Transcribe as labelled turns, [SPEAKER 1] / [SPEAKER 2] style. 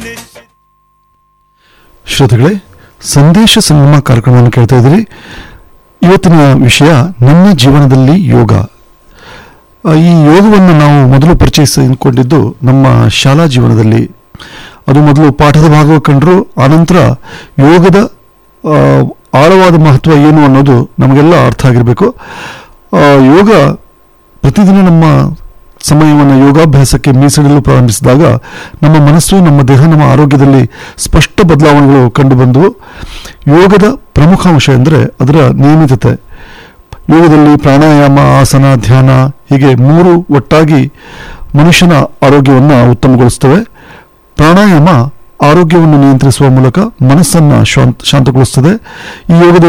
[SPEAKER 1] ಶ್ರೋತಗಳೇ ಸಂದೇಶ ಸಂಗಮ ಕಾರ್ಯಕ್ರಮವನ್ನು ಕೇಳ್ತಾ ಇದ್ದೀರಿ ಇವತ್ತಿನ ವಿಷಯ ನನ್ನ ಜೀವನದಲ್ಲಿ ಯೋಗ ಆ, ಈ ಯೋಗವನ್ನು ನಾವು ಮೊದಲು ಪರಿಚಯಿಸಿಕೊಂಡಿದ್ದು ನಮ್ಮ ಶಾಲಾ ಜೀವನದಲ್ಲಿ ಅದು ಮೊದಲು ಪಾಠದ ಭಾಗವಾಗಿ ಕಂಡರೂ ಆನಂತರ ಯೋಗದ ಆ, ಆಳವಾದ ಮಹತ್ವ ಏನು ಅನ್ನೋದು ನಮಗೆಲ್ಲ ಅರ್ಥ ಆಗಿರಬೇಕು ಆ, ಯೋಗ ಪ್ರತಿದಿನ ನಮ್ಮ ಸಮಯವನ್ನು ಯೋಗಾಭ್ಯಾಸಕ್ಕೆ ಮೀಸಲಿಡಲು ಪ್ರಾರಂಭಿಸಿದಾಗ ನಮ್ಮ ಮನಸ್ಸು ನಮ್ಮ ದೇಹ ನಮ್ಮ ಆರೋಗ್ಯದಲ್ಲಿ ಸ್ಪಷ್ಟ ಬದಲಾವಣೆಗಳು ಕಂಡುಬಂದವು ಯೋಗದ ಪ್ರಮುಖ ಅಂಶ ಎಂದರೆ ಅದರ ನಿಯಮಿತತೆ ಯೋಗದಲ್ಲಿ ಪ್ರಾಣಾಯಾಮ ಆಸನ ಧ್ಯಾನ ಹೀಗೆ ಮೂರು ಒಟ್ಟಾಗಿ ಮನುಷ್ಯನ ಆರೋಗ್ಯವನ್ನು ಉತ್ತಮಗೊಳಿಸ್ತವೆ ಪ್ರಾಣಾಯಾಮ ಆರೋಗ್ಯವನ್ನು ನಿಯಂತ್ರಿಸುವ ಮೂಲಕ ಮನಸ್ಸನ್ನು ಶಾಂತ ಶಾಂತಗೊಳಿಸುತ್ತದೆ ಈ ಯೋಗದಲ್ಲಿ